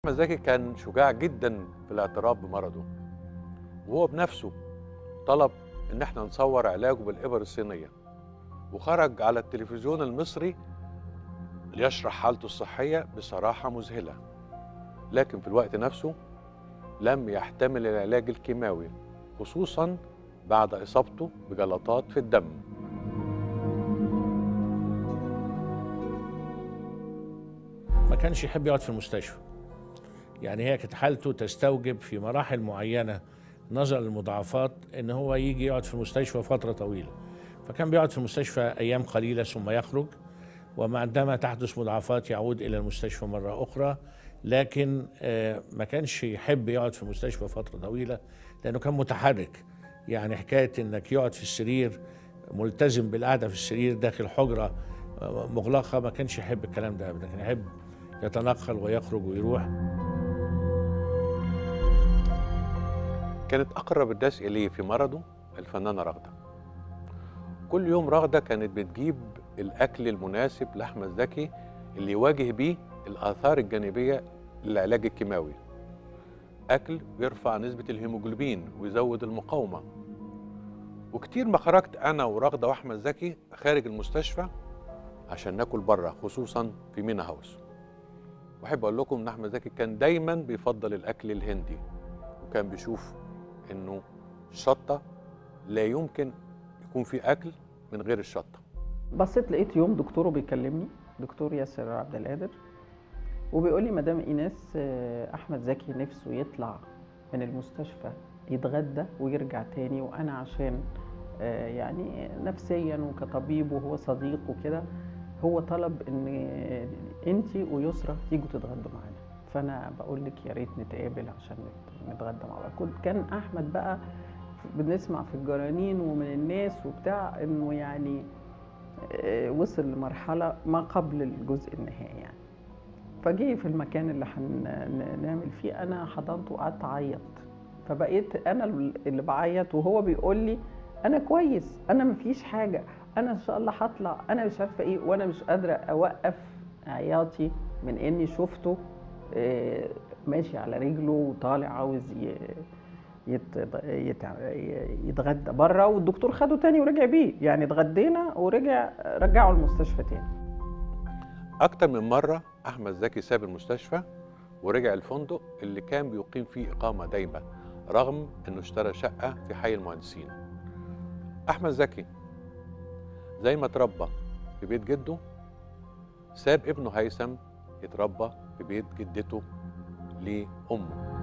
احمد زكي كان شجاع جدا في الاعتراف بمرضه وهو بنفسه طلب ان احنا نصور علاجه بالابر الصينيه وخرج على التلفزيون المصري ليشرح حالته الصحيه بصراحه مذهله لكن في الوقت نفسه لم يحتمل العلاج الكيماوي خصوصا بعد اصابته بجلطات في الدم ما كانش يحب يقعد في المستشفى يعني هي كانت حالته تستوجب في مراحل معينه نظرا للمضاعفات ان هو يجي يقعد في المستشفى فتره طويله فكان بيقعد في المستشفى ايام قليله ثم يخرج وعندما تحدث مضاعفات يعود الى المستشفى مره اخرى لكن آه، ما كانش يحب يقعد في المستشفى فتره طويله لانه كان متحرك يعني حكايه انك يقعد في السرير ملتزم بالقعده في السرير داخل حجره آه، مغلقه ما كانش يحب الكلام ده ابدا كان يحب يتنقل ويخرج ويروح كانت أقرب الناس إليه في مرضه الفنانة رغدة كل يوم رغدة كانت بتجيب الأكل المناسب لأحمد زكي اللي يواجه بيه الآثار الجانبية للعلاج الكيماوي أكل يرفع نسبة الهيموجلوبين ويزود المقاومة وكتير ما خرجت أنا ورغدة وأحمد زكي خارج المستشفى عشان ناكل بره خصوصا في مينا هاوس واحب اقول لكم ان احمد زكي كان دايما بيفضل الاكل الهندي وكان بيشوف انه الشطه لا يمكن يكون في اكل من غير الشطه بصيت لقيت يوم دكتوره بيكلمني دكتور ياسر عبد القادر وبيقول لي مدام ايناس آه، احمد زكي نفسه يطلع من المستشفى يتغدى ويرجع تاني وانا عشان آه، يعني نفسيا وكطبيب وهو صديق وكده هو طلب ان انت ويسرى تيجوا تتغدوا معانا فانا بقول لك يا ريت نتقابل عشان نت- نتغدى مع بعض كنت كان احمد بقى بنسمع في الجرانين ومن الناس وبتاع انه يعني آه، وصل لمرحله ما قبل الجزء النهائي يعني فجي في المكان اللي هنعمل فيه انا حضنته وقعدت اعيط فبقيت انا اللي بعيط وهو بيقول لي انا كويس انا مفيش حاجه انا ان شاء الله هطلع انا مش عارفه ايه وانا مش قادره اوقف عياطي من اني شفته آه، ماشي على رجله وطالع عاوز ي- يت- يت- يتغدى بره والدكتور خده تاني ورجع بيه يعني اتغدينا ورجع رجعه المستشفى تاني اكتر من مره احمد زكي ساب المستشفى ورجع الفندق اللي كان بيقيم فيه اقامه دايمه رغم انه اشترى شقه في حي المهندسين احمد زكي زي ما اتربى في بيت جده ساب ابنه هيثم يتربى في بيت جدته لامه